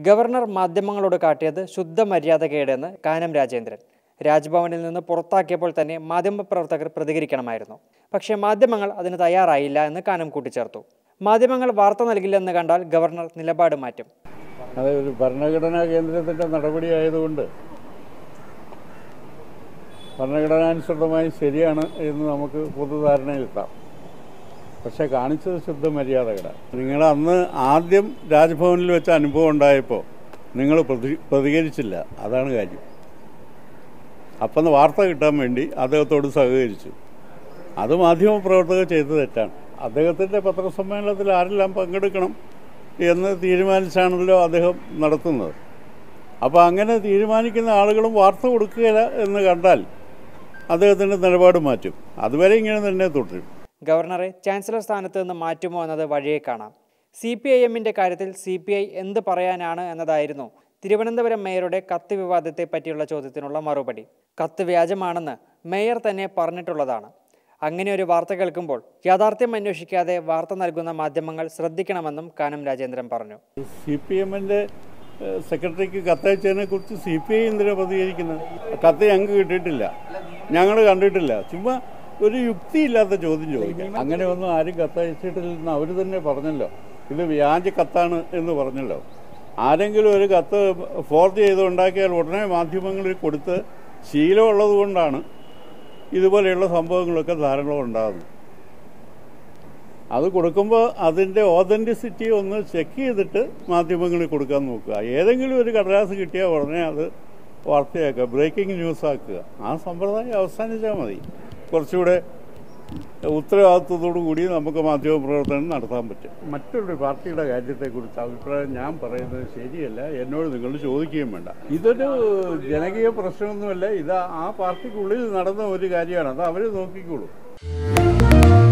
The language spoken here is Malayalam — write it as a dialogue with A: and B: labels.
A: ഗവർണർ മാധ്യമങ്ങളോട് കാട്ടിയത് ശുദ്ധ മര്യാദകേടെന്ന് കാനം രാജേന്ദ്രൻ രാജ്ഭവനിൽ നിന്ന് പുറത്താക്കിയപ്പോൾ തന്നെ മാധ്യമപ്രവർത്തകർ പ്രതികരിക്കണമായിരുന്നു പക്ഷേ മാധ്യമങ്ങൾ അതിന് തയ്യാറായില്ല എന്ന് കാനം കൂട്ടിച്ചേർത്തു മാധ്യമങ്ങൾ വാർത്ത നൽകില്ലെന്ന് കണ്ടാൽ ഗവർണർ നിലപാട് മാറ്റും
B: അത് ഒരു ഭരണഘടനാ കേന്ദ്രത്തിൻ്റെ നടപടിയായതുകൊണ്ട് ഭരണഘടനാനുസൃതമായി ശരിയാണ് എന്ന് നമുക്ക് പൊതുധാരണയിലെത്താം പക്ഷേ കാണിച്ചത് ശുദ്ധ മര്യാദകളാണ് നിങ്ങൾ അന്ന് ആദ്യം രാജ്ഭവനിൽ വെച്ച അനുഭവം ഉണ്ടായപ്പോൾ നിങ്ങൾ പ്രതി പ്രതികരിച്ചില്ല അതാണ് കാര്യം അപ്പം വാർത്ത കിട്ടാൻ വേണ്ടി അദ്ദേഹത്തോട് സഹകരിച്ചു അത് മാധ്യമപ്രവർത്തകർ ചെയ്ത തെറ്റാണ് അദ്ദേഹത്തിൻ്റെ പത്രസമ്മേളനത്തിൽ ആരെല്ലാം പങ്കെടുക്കണം എന്ന് തീരുമാനിച്ചാണല്ലോ അദ്ദേഹം നടത്തുന്നത് അപ്പോൾ അങ്ങനെ തീരുമാനിക്കുന്ന ആളുകളും വാർത്ത കൊടുക്കുകയില്ല എന്ന് കണ്ടാൽ അദ്ദേഹത്തിൻ്റെ നിലപാട് മാറ്റും അതുവരെ ഇങ്ങനെ തന്നെ തുടരും
A: ഗവർണറെ ചാൻസലർ സ്ഥാനത്ത് നിന്ന് മാറ്റുമോ എന്നത് വഴിയെ കാണാം സി പി ഐ എമ്മിൻ്റെ കാര്യത്തിൽ സി പി ഐ എന്ത് പറയാനാണ് എന്നതായിരുന്നു തിരുവനന്തപുരം മേയറുടെ കത്ത് വിവാദത്തെ പറ്റിയുള്ള ചോദ്യത്തിനുള്ള മറുപടി കത്ത് വ്യാജമാണെന്ന് മേയർ തന്നെ പറഞ്ഞിട്ടുള്ളതാണ് അങ്ങനെ ഒരു വാർത്ത കേൾക്കുമ്പോൾ യാഥാർത്ഥ്യം അന്വേഷിക്കാതെ വാർത്ത നൽകുന്ന മാധ്യമങ്ങൾ ശ്രദ്ധിക്കണമെന്നും കാനം രാജേന്ദ്രൻ പറഞ്ഞു
B: സി പി എമ്മിൻ്റെ സെക്രട്ടറിക്ക് കത്തയച്ചതിനെ കുറിച്ച് സി പി ഐ എന്തിനാണ് പ്രതികരിക്കുന്നത് കത്ത് ഞങ്ങൾക്ക് കിട്ടിയിട്ടില്ല ഞങ്ങൾ കണ്ടിട്ടില്ല ചുമ്മാ ഒരു യുക്തിയില്ലാത്ത ചോദ്യം ചോദിക്കാം അങ്ങനെ ഒന്നും ആരും കത്തയച്ചിട്ടില്ലെന്ന് അവർ തന്നെ പറഞ്ഞല്ലോ ഇത് വ്യാജ കത്താണ് എന്ന് പറഞ്ഞല്ലോ ആരെങ്കിലും ഒരു കത്ത് ഫോർജ് ചെയ്ത് ഉണ്ടാക്കിയാൽ ഉടനെ മാധ്യമങ്ങളിൽ കൊടുത്ത് ശീലമുള്ളത് കൊണ്ടാണ് ഇതുപോലെയുള്ള സംഭവങ്ങളൊക്കെ ധാരാളം ഉണ്ടാകുന്നത് അത് കൊടുക്കുമ്പോൾ അതിൻ്റെ ഓതൻറ്റിസിറ്റി ഒന്ന് ചെക്ക് ചെയ്തിട്ട് മാധ്യമങ്ങളിൽ കൊടുക്കാൻ നോക്കുക ഏതെങ്കിലും ഒരു കടലാസ് കിട്ടിയാൽ ഉടനെ അത് വാർത്തയാക്കുക ബ്രേക്കിംഗ് ന്യൂസ് ആക്കുക ആ സമ്പ്രദായം അവസാനിച്ചാൽ മതി കുറച്ചുകൂടെ ഉത്തരവാദിത്വത്തോടു കൂടി നമുക്ക് മാധ്യമപ്രവർത്തനം നടത്താൻ പറ്റും മറ്റൊരു പാർട്ടിയുടെ കാര്യത്തെക്കുറിച്ച് അഭിപ്രായം ഞാൻ പറയുന്നത് ശരിയല്ല എന്നോട് നിങ്ങൾ ചോദിക്കുകയും വേണ്ട ഇതൊരു ജനകീയ പ്രശ്നമൊന്നുമല്ല ഇത് ആ പാർട്ടിക്കുള്ളിൽ നടന്ന ഒരു കാര്യമാണ് അത് അവർ നോക്കിക്കോളൂ